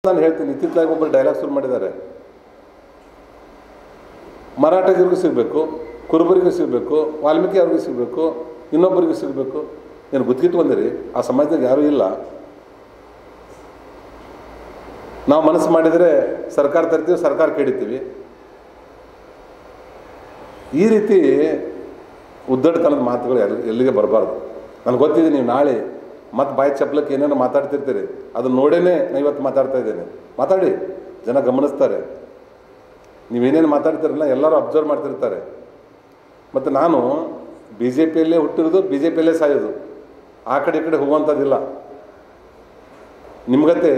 ನಾನು ಹೇಳ್ತೀನಿ ಇತ್ತಿತ್ತಲಾಗಿ ಒಬ್ಬರು ಡೈಲಾಗ್ ಶುರು ಮಾಡಿದ್ದಾರೆ ಮರಾಠಗಿರಿಗೂ ಸಿಗಬೇಕು ಕುರುಬರಿಗೂ ಸಿಗಬೇಕು ವಾಲ್ಮೀಕಿ ಅವ್ರಿಗೂ ಸಿಗಬೇಕು ಇನ್ನೊಬ್ಬರಿಗೂ ಸಿಗಬೇಕು ಏನು ಗುತ್ತಿಗೆ ಬಂದಿರಿ ಆ ಸಮಾಜದಾಗ ಯಾರೂ ಇಲ್ಲ ನಾವು ಮನಸ್ಸು ಮಾಡಿದರೆ ಸರ್ಕಾರ ತರ್ತೀವಿ ಸರ್ಕಾರ ಕೆಡಿತೀವಿ ಈ ರೀತಿ ಉದ್ದಟತನದ ಮಾತುಗಳು ಎಲ್ಲಿ ಎಲ್ಲಿಗೆ ಬರಬಾರ್ದು ನನಗೆ ಗೊತ್ತಿದೆ ನೀವು ನಾಳೆ ಮತ್ತೆ ಬಾಯಿ ಚಪ್ಪಲಕ್ಕೆ ಏನೇನೋ ಮಾತಾಡ್ತಿರ್ತೀರಿ ಅದನ್ನ ನೋಡೇನೆ ನಾನು ಇವತ್ತು ಮಾತಾಡ್ತಾ ಇದ್ದೇನೆ ಮಾತಾಡಿ ಜನ ಗಮನಿಸ್ತಾರೆ ನೀವೇನೇನು ಮಾತಾಡ್ತಿರಲ್ಲ ಎಲ್ಲರೂ ಅಬ್ಸರ್ವ್ ಮಾಡ್ತಿರ್ತಾರೆ ಮತ್ತು ನಾನು ಬಿ ಜೆ ಪಿಯಲ್ಲೇ ಹುಟ್ಟಿರೋದು ಬಿ ಜೆ ಪಿಯಲ್ಲೇ ಸಾಯೋದು ಆ ಕಡೆ ಈ ಕಡೆ ಹೋಗುವಂಥದ್ದಿಲ್ಲ ನಿಮ್ಗತೆ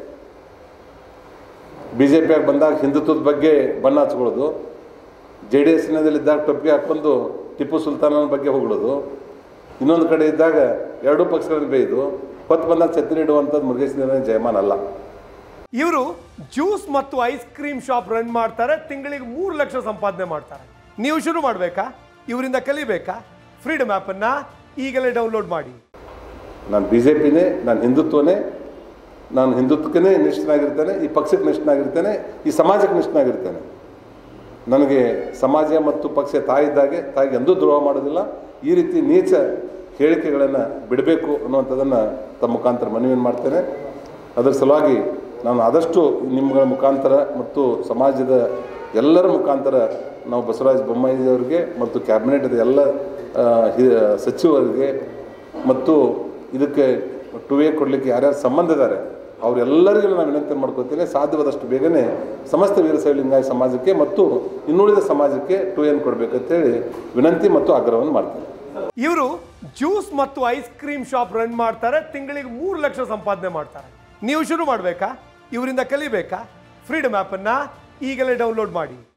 ಬಿ ಜೆ ಪಿಯಾಗಿ ಬಂದಾಗ ಹಿಂದುತ್ವದ ಬಗ್ಗೆ ಬಣ್ಣ ಹಚ್ಕೊಳ್ಳೋದು ಜೆ ಡಿ ಎಸ್ನಲ್ಲಿದ್ದಾಗ ಟೊಪ್ಪಿಗೆ ಹಾಕ್ಕೊಂಡು ಟಿಪ್ಪು ಸುಲ್ತಾನನ ಬಗ್ಗೆ ಹೊಗಳೋದು ಇನ್ನೊಂದು ಕಡೆ ಇದ್ದಾಗ ಎರಡೂ ಪಕ್ಷಗಳನ್ನು ಬೇಯ್ದು ಹೊತ್ತು ಬಂದಾಗ ಛತ್ರಿ ಇಡುವಂಥದ್ದು ಮುರುಗೇಶ್ ನಿರಂಜನ್ ಜಯಮಾನ್ ಅಲ್ಲ ಇವರು ಜ್ಯೂಸ್ ಮತ್ತು ಐಸ್ ಕ್ರೀಮ್ ಶಾಪ್ ರನ್ ಮಾಡ್ತಾರೆ ತಿಂಗಳಿಗೆ ಮೂರು ಲಕ್ಷ ಸಂಪಾದನೆ ಮಾಡ್ತಾರೆ ನೀವು ಶುರು ಮಾಡಬೇಕಾ ಇವರಿಂದ ಕಲಿಬೇಕಾ ಫ್ರೀಡಮ್ ಆ್ಯಪನ್ನು ಈಗಲೇ ಡೌನ್ಲೋಡ್ ಮಾಡಿ ನಾನು ಬಿ ಜೆ ಪಿನೇ ನಾನು ಹಿಂದುತ್ವನೇ ನಾನು ಹಿಂದುತ್ವಕ್ಕೆ ನಿಷ್ಠನಾಗಿರ್ತೇನೆ ಈ ಪಕ್ಷಕ್ಕೆ ನಿಷ್ಠನಾಗಿರ್ತೇನೆ ಈ ಸಮಾಜಕ್ಕೆ ನಿಷ್ಠನಾಗಿರ್ತೇನೆ ನನಗೆ ಸಮಾಜ ಮತ್ತು ಪಕ್ಷ ತಾಯಿ ಇದ್ದಾಗೆ ತಾಯಿಗೆ ಎಂದೂ ದ್ರೋಹ ಮಾಡೋದಿಲ್ಲ ಈ ರೀತಿ ನೀಚ ಹೇಳಿಕೆಗಳನ್ನು ಬಿಡಬೇಕು ಅನ್ನುವಂಥದ್ದನ್ನು ತಮ್ಮ ಮುಖಾಂತರ ಮನವಿಯನ್ನು ಮಾಡ್ತೇನೆ ಅದರ ಸಲುವಾಗಿ ನಾನು ಆದಷ್ಟು ನಿಮ್ಮಗಳ ಮುಖಾಂತರ ಮತ್ತು ಸಮಾಜದ ಎಲ್ಲರ ಮುಖಾಂತರ ನಾವು ಬಸವರಾಜ ಬೊಮ್ಮಾಯಿಯವರಿಗೆ ಮತ್ತು ಕ್ಯಾಬಿನೆಟ್ದ ಎಲ್ಲ ಆ, ಹಿ- ಸಚಿವರಿಗೆ ಮತ್ತು ಇದಕ್ಕೆ ಟು ಎ ಕೊಡಲಿಕ್ಕೆ ಯಾರ್ಯಾರು ಸಂಬಂಧ ಇದ್ದಾರೆ ಅವರೆಲ್ಲರಿಗೂ ನಾನು ವಿನಂತಿ ಮಾಡ್ಕೋತೀನಿ ಸಾಧ್ಯವಾದಷ್ಟು ಬೇಗನೆ ಸಮಸ್ತ ವೀರಶೈವ ಲಿಂಗಾಯ ಸಮಾಜಕ್ಕೆ ಮತ್ತು ಇನ್ನುಳಿದ ಸಮಾಜಕ್ಕೆ ಟು ಎನ್ ಕೊಡಬೇಕಂತೇಳಿ ವಿನಂತಿ ಮತ್ತು ಆಗ್ರಹವನ್ನು ಮಾಡ್ತೀನಿ ಇವರು ಜ್ಯೂಸ್ ಮತ್ತು ಐಸ್ ಕ್ರೀಮ್ ಶಾಪ್ ರನ್ ಮಾಡ್ತಾರೆ ತಿಂಗಳಿಗೆ ಮೂರು ಲಕ್ಷ ಸಂಪಾದನೆ ಮಾಡ್ತಾರೆ ನೀವು ಶುರು ಮಾಡಬೇಕಾ ಇವರಿಂದ ಕಲಿಬೇಕಾ ಫ್ರೀಡಮ್ ಆ್ಯಪನ್ನು ಈಗಲೇ ಡೌನ್ಲೋಡ್ ಮಾಡಿ